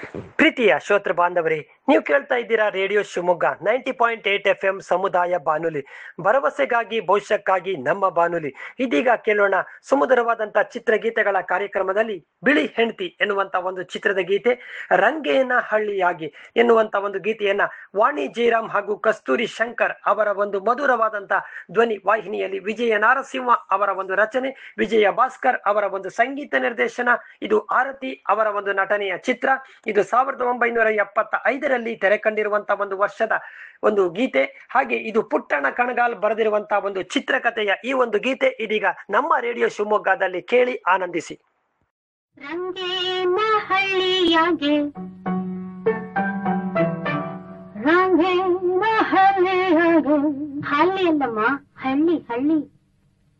ಪ್ರೀತಿಯ ಶ್ರೋತೃ ಬಾಂಧವರೇ ನೀವು ಕೇಳ್ತಾ ಇದ್ದೀರಾ radio Shivamogga ninety point eight F M ಸಮುದಾಯ ಬಾನುಲಿ ಭರವಸೆಗಾಗಿ ಭವಿಷ್ಯಕ್ಕಾಗಿ ನಮ್ಮ ಬಾನುಲಿ ಇದೀಗ ಕೇಳೋಣ ಸುಮಧುರವಾದಂತ ಚಿತ್ರಗೀತೆಗಳ ಕಾರ್ಯಕ್ರಮದಲ್ಲಿ ಬಿಳಿ ಹೆಂಡತಿ ಎನ್ನುವಂತ ಒಂದು ಚಿತ್ರದ ಗೀತೆ ರಂಗೇನ ಹಳ್ಳಿಯಾಗಿ ಎನ್ನುವಂತ ಒಂದು ಗೀತೆಯನ್ನ ವಾಣಿ ಜಯರಾಮ್ ಹಾಗೂ ಕಸ್ತೂರಿ ಶಂಕರ್ ಅವರ ಒಂದು ಮಧುರವಾದಂತ ಧ್ವನಿ ವಾಹಿನಿಯಲ್ಲಿ ವಿಜಯ ನಾರಸಿಂಹ ಅವರ ಒಂದು ರಚನೆ ವಿಜಯ ಭಾಸ್ಕರ್ ಅವರ ಒಂದು ಸಂಗೀತ ನಿರ್ದೇಶನ ಇದು ಆರತಿ ಅವರ ಒಂದು ನಟನೆಯ ಚಿತ್ರ ಇದು ಸಾವಿರದ ಒಂಬೈನೂರ ಎಪ್ಪತ್ತ ಐದರಲ್ಲಿ ತೆರೆ ಕಂಡಿರುವಂತಹ ಒಂದು ವರ್ಷದ ಒಂದು ಗೀತೆ ಹಾಗೆ ಇದು ಪುಟ್ಟಣ ಕಣಗಾಲ್ ಬರೆದಿರುವಂತಹ ಒಂದು ಚಿತ್ರಕಥೆಯ ಈ ಒಂದು ಗೀತೆ ಇದೀಗ ನಮ್ಮ ರೇಡಿಯೋ ಶಿವಮೊಗ್ಗದಲ್ಲಿ ಕೇಳಿ ಆನಂದಿಸಿ ರಂಗೇನ ಹಳ್ಳಿಯಾಗೆ ರಂಗೇನ ಹಳ್ಳಿಯಾಗೆ ಹಳ್ಳಿ ಅಲ್ಲಮ್ಮ ಹಳ್ಳಿ ಹಳ್ಳಿ